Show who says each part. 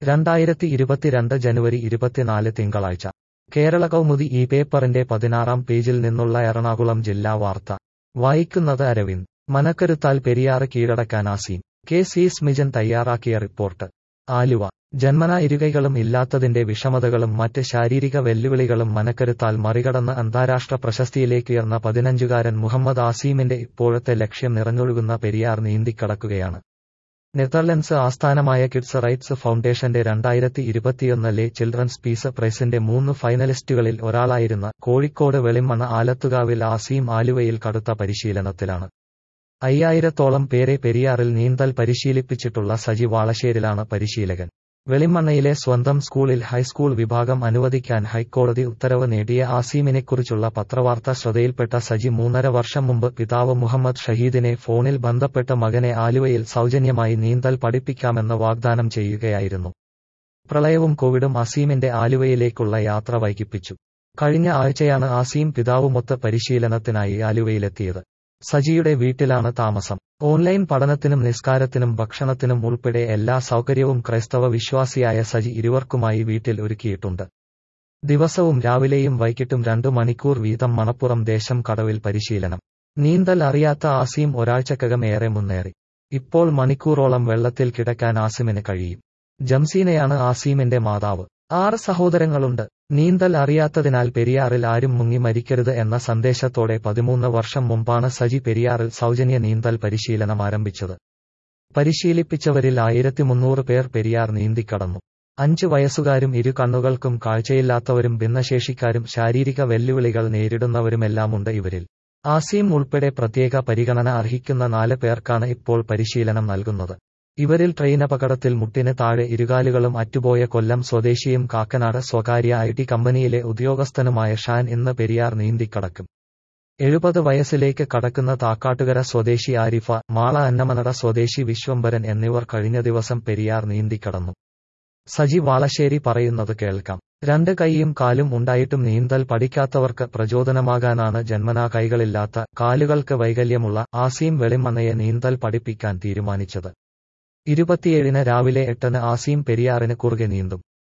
Speaker 1: രണ്ടായിരത്തി ഇരുപത്തിരണ്ട് ജനുവരി ഇരുപത്തിനാല് തിങ്കളാഴ്ച കേരള കൗമുദി ഈ പേപ്പറിന്റെ പതിനാറാം പേജിൽ നിന്നുള്ള എറണാകുളം ജില്ലാ വാർത്ത വായിക്കുന്നത് അരവിന്ദ് മനക്കരുത്താൽ പെരിയാറ് കീഴടക്കാൻ ആസീം കെ സി സ്മിജൻ തയ്യാറാക്കിയ റിപ്പോർട്ട് ആലുവ ജന്മനാ ഇരുകൈകളും ഇല്ലാത്തതിന്റെ വിഷമതകളും മറ്റ് ശാരീരിക വെല്ലുവിളികളും മനക്കരുത്താൽ മറികടന്ന് അന്താരാഷ്ട്ര പ്രശസ്തിയിലേക്കുയർന്ന പതിനഞ്ചുകാരൻ മുഹമ്മദ് ആസീമിന്റെ ഇപ്പോഴത്തെ ലക്ഷ്യം നിറഞ്ഞൊഴുകുന്ന പെരിയാർ നീന്തിക്കടക്കുകയാണ് നെതർലൻഡ്സ് ആസ്ഥാനമായ കിഡ്സ് റൈറ്റ്സ് ഫൗണ്ടേഷന്റെ രണ്ടായിരത്തി ഇരുപത്തിയൊന്നിലെ ചിൽഡ്രൻസ് പീസ് പ്രൈസിന്റെ മൂന്ന് ഫൈനലിസ്റ്റുകളിൽ ഒരാളായിരുന്ന കോഴിക്കോട് വെളിമണ്ണ ആലത്തുകാവിൽ ആസീം ആലുവയിൽ കടുത്ത പരിശീലനത്തിലാണ് അയ്യായിരത്തോളം പേരെ പെരിയാറിൽ നീന്തൽ പരിശീലിപ്പിച്ചിട്ടുള്ള സജി വാളശ്ശേരിലാണ് പരിശീലകൻ വെളിമണ്ണയിലെ സ്വന്തം സ്കൂളിൽ ഹൈസ്കൂൾ വിഭാഗം അനുവദിക്കാൻ ഹൈക്കോടതി ഉത്തരവ് നേടിയ ആസീമിനെക്കുറിച്ചുള്ള പത്രവാർത്ത ശ്രദ്ധയിൽപ്പെട്ട സജി മൂന്നര വർഷം മുമ്പ് പിതാവ് മുഹമ്മദ് ഷഹീദിനെ ഫോണിൽ ബന്ധപ്പെട്ട മകനെ ആലുവയിൽ സൗജന്യമായി നീന്തൽ പഠിപ്പിക്കാമെന്ന് വാഗ്ദാനം ചെയ്യുകയായിരുന്നു പ്രളയവും കോവിഡും അസീമിന്റെ ആലുവയിലേക്കുള്ള യാത്ര വൈകിപ്പിച്ചു കഴിഞ്ഞ ആഴ്ചയാണ് ആസീം പിതാവുമൊത്ത് പരിശീലനത്തിനായി ആലുവയിലെത്തിയത് സജിയുടെ വീട്ടിലാണ് താമസം ഓൺലൈൻ പഠനത്തിനും നിസ്കാരത്തിനും ഭക്ഷണത്തിനും ഉൾപ്പെടെ എല്ലാ സൗകര്യവും ക്രൈസ്തവ വിശ്വാസിയായ സജി ഇരുവർക്കുമായി വീട്ടിൽ ഒരുക്കിയിട്ടുണ്ട് ദിവസവും രാവിലെയും വൈകിട്ടും രണ്ടു മണിക്കൂർ വീതം മണപ്പുറം ദേശം കടവിൽ പരിശീലനം നീന്തൽ അറിയാത്ത ആസീം ഒരാഴ്ചക്കകം ഏറെ മുന്നേറി ഇപ്പോൾ മണിക്കൂറോളം വെള്ളത്തിൽ കിടക്കാൻ ആസിമിന് കഴിയും ജംസീനയാണ് ആസീമിന്റെ മാതാവ് ആറ് സഹോദരങ്ങളുണ്ട് നീന്തൽ അറിയാത്തതിനാൽ പെരിയാറിൽ ആരും മുങ്ങി മരിക്കരുത് എന്ന സന്ദേശത്തോടെ പതിമൂന്ന് വർഷം മുമ്പാണ് സജി പെരിയാറിൽ സൗജന്യ നീന്തൽ പരിശീലനം ആരംഭിച്ചത് പരിശീലിപ്പിച്ചവരിൽ ആയിരത്തി മുന്നൂറ് പേർ പെരിയാർ നീന്തിക്കടന്നു അഞ്ചു വയസ്സുകാരും ഇരു കണ്ണുകൾക്കും കാഴ്ചയില്ലാത്തവരും ഭിന്നശേഷിക്കാരും ശാരീരിക വെല്ലുവിളികൾ നേരിടുന്നവരുമെല്ലാമുണ്ട് ഇവരിൽ ആസീം ഉൾപ്പെടെ പ്രത്യേക പരിഗണന അർഹിക്കുന്ന നാല് പേർക്കാണ് ഇപ്പോൾ പരിശീലനം നൽകുന്നത് ഇവരിൽ ട്രെയിനപകടത്തിൽ മുട്ടിന് താഴെ ഇരുകാലുകളും അറ്റുപോയ കൊല്ലം സ്വദേശിയും കാക്കനാട് സ്വകാര്യ ഐ ടി കമ്പനിയിലെ ഉദ്യോഗസ്ഥനുമായ ഷാൻ ഇന്ന് പെരിയാർ നീന്തിക്കടക്കും എഴുപത് വയസ്സിലേക്ക് കടക്കുന്ന താക്കാട്ടുകര സ്വദേശി ആരിഫ മാള അന്നമനട സ്വദേശി വിശ്വംഭരൻ എന്നിവർ കഴിഞ്ഞ ദിവസം പെരിയാർ നീന്തിക്കടന്നു സജി വാളശ്ശേരി പറയുന്നത് കേൾക്കാം രണ്ട് കൈയും കാലും ഉണ്ടായിട്ടും നീന്തൽ പഠിക്കാത്തവർക്ക് പ്രചോദനമാകാനാണ് ജന്മനാ കൈകളില്ലാത്ത കാലുകൾക്ക് വൈകല്യമുള്ള ആസീം വെളിമണ്ണയെ നീന്തൽ പഠിപ്പിക്കാൻ തീരുമാനിച്ചത് ഇരുപത്തിയേഴിന് രാവിലെ എട്ടിന് ആസീം പെരിയാറിന് കുറുകെ നീന്തും